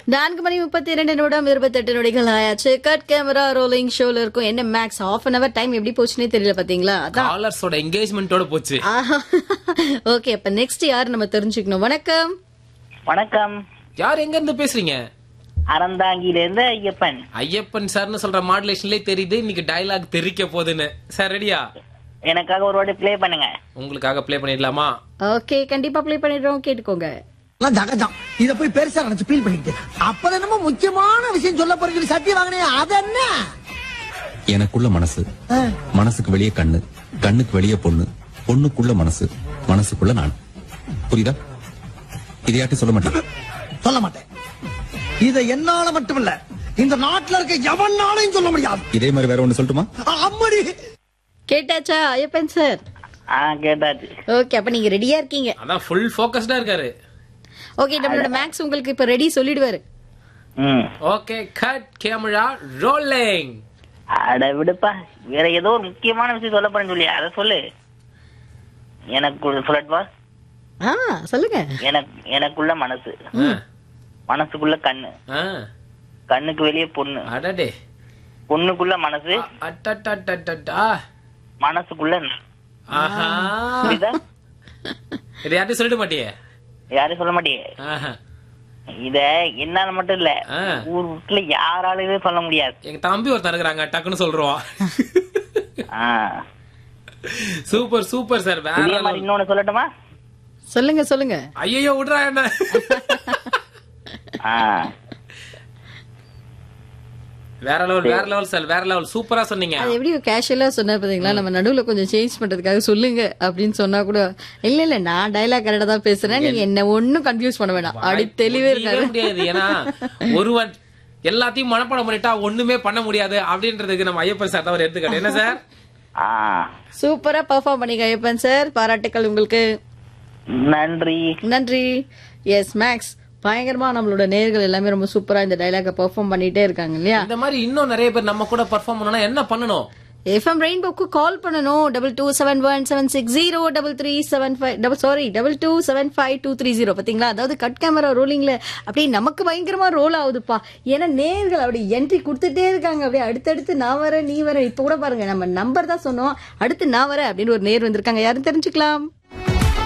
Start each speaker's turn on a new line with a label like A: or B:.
A: நான்கு மணி முப்பத்தி இரண்டு நிமிடம் இருபத்தெட்டு நொடிகள் ஆயாச்சு கட் கேமரா ரோலிங் ஷோல இருக்கும் என்ன max half an hour time எப்படி போச்சுன்னே தெரியல பாத்தீங்களா அதான்
B: காலர்ஸோட என்கேஜ்மெண்டோட போச்சு
A: ஓகே அப்ப நெக்ஸ்ட் யார் நம்ம தெரிஞ்சுக்கணும் வணக்கம்
C: வணக்கம்
B: யார் எங்க இருந்து பேசுறீங்க
C: அறந்தாங்கில இருந்து ஐயப்பன்
B: ஐயப்பன் சார்னு சொல்ற மாடுலேஷன்லயே தெரியுது இன்னைக்கு டயலாக் தெரிக்க போகுதுன்னு சார் ரெடியா
C: எனக்காக ஒரு வாட்டி ப்ளே பண்ணுங்க
B: உங்களுக்காக ப்ளே பண்ணிடலாமா
A: ஓகே கண்டிப்பா ப்ளே பண்ணிடுறோம் கேட்டுக்கோங்க
D: எல்லாம் ஜகஜம் இத போய் பெருசா நினைச்சு ஃபீல் பண்ணிக்கிட்டு அப்ப என்னமோ முக்கியமான விஷயம் சொல்ல போறீங்க சத்தியம் வாங்கினே அது என்ன
E: எனக்குள்ள மனசு மனசுக்கு வெளியே கண்ணு கண்ணுக்கு வெளியே பொண்ணு பொண்ணுக்குள்ள மனசு மனசுக்குள்ள நான் புரியுதா இதையாட்டி சொல்ல மாட்டேன்
D: சொல்ல மாட்டேன் இத என்னால மட்டும் இல்ல இந்த நாட்டுல இருக்க எவனாலையும் சொல்ல முடியாது
E: இதே மாதிரி வேற ஒண்ணு சொல்லட்டுமா
D: அ- அம்மடி
A: கேட்டாச்சா ஐயப்பன் சார்
C: ஆ கேட்டாச்சு
A: ஓகே அப்ப நீங்க ரெடியா இருக்கீங்க
B: அதான் ஃபுல் ஃபோக்கஸ்டா இருக்காரு
A: ஓகே நம்மளோட மேக்ஸ் உங்களுக்கு இப்ப ரெடி சொல்லிடுவாரு
C: ம்
B: ஓகே கட் கேமரா ரோலிங்
C: அட விடுப்பா வேற ஏதோ ஒரு முக்கியமான விஷயம் சொல்ல போறேன்னு சொல்லி அதை சொல்லு எனக்கு சொல்லட்டுவா
A: ஆ சொல்லுங்க
C: எனக்கு எனக்குள்ள மனசு மனசுக்குள்ள கண்ணு கண்ணுக்கு வெளியே பொண்ணு
B: அடடே
C: பொண்ணுக்குள்ள மனசு
B: அட்டட்டட்டட்டா
C: மனசுக்குள்ள நான்.
B: ஆஹா
C: புரியுதா
B: இதை யார்ட்டையும் சொல்லிட மாட்டியே
C: யாரும் சொல்ல மாட்டியே
B: ஆஹா.
C: இத என்னால மட்டும் இல்ல
B: ஆ.
C: ஊர் வீட்டுல யாராலையுமே சொல்ல முடியாது
B: எங்க தம்பி ஒருத்தன் இருக்கிறாங்க டக்குன்னு சொல்றோம்
C: ஆ.
B: சூப்பர் சூப்பர் சார் வேற
C: இதே மாதிரி இன்னொன்னு சொல்லட்டுமா
A: சொல்லுங்க சொல்லுங்க
B: ஐயோ விடுறா என்ன
C: ஆ.
B: வேற லெவல் வேற லெவல் சார் வேற லெவல் சூப்பரா சொன்னீங்க
A: அது எப்படி கேஷுவலா சொன்னா பாத்தீங்களா நம்ம நடுவுல கொஞ்சம் சேஞ்ச் பண்றதுக்காக சொல்லுங்க அப்படின்னு சொன்னா கூட இல்ல இல்ல நான் டைலாக் கரெக்டா தான் பேசுறேன் நீங்க என்ன ஒண்ணும் கன்ஃபியூஸ் பண்ண வேண்டாம் அப்படி தெளிவே
B: முடியவே
A: இருக்காரு
B: முடியாது ஏன்னா ஒருவன் எல்லாத்தையும் மனப்பாடம் பண்ணிட்டா ஒண்ணுமே பண்ண முடியாது அப்படின்றதுக்கு நம்ம ஐயப்பன் சார் தான் ஒரு எடுத்துக்காட்டு என்ன சார்
C: ஆ.
A: சூப்பரா பெர்ஃபார்ம் பண்ணீங்க ஐயப்பன் சார் பாராட்டுக்கள் உங்களுக்கு
C: நன்றி
A: நன்றி எஸ் மேக்ஸ் பயங்கரமா நம்மளோட நேர்கள் எல்லாமே ரொம்ப சூப்பரா இந்த டைலாக பெர்ஃபார்ம் பண்ணிட்டே இருக்காங்க இல்லையா
B: இந்த மாதிரி இன்னும் நிறைய பேர் நம்ம கூட பெர்ஃபார்ம் பண்ணணும்னா என்ன பண்ணணும்
A: எஃப்எம் ரெயின்போக்கு கால் பண்ணணும் double two seven one seven six zero double three seven five double sorry double two seven five two three zero பாத்தீங்களா அதாவது கட் கேமரா ரோலிங்ல அப்படியே நமக்கு பயங்கரமா ரோல் ஆகுதுப்பா ஏன்னா நேர்கள் அப்படி என்ட்ரி கொடுத்துட்டே இருக்காங்க அப்படியே அடுத்தடுத்து நான் வரேன் நீ வரேன் இப்ப கூட பாருங்க நம்ம நம்பர் தான் சொன்னோம் அடுத்து நான் வரேன் அப்படின்னு ஒரு நேர் வந்திருக்காங்க யாரும் தெரிஞ்சுக்கலாம்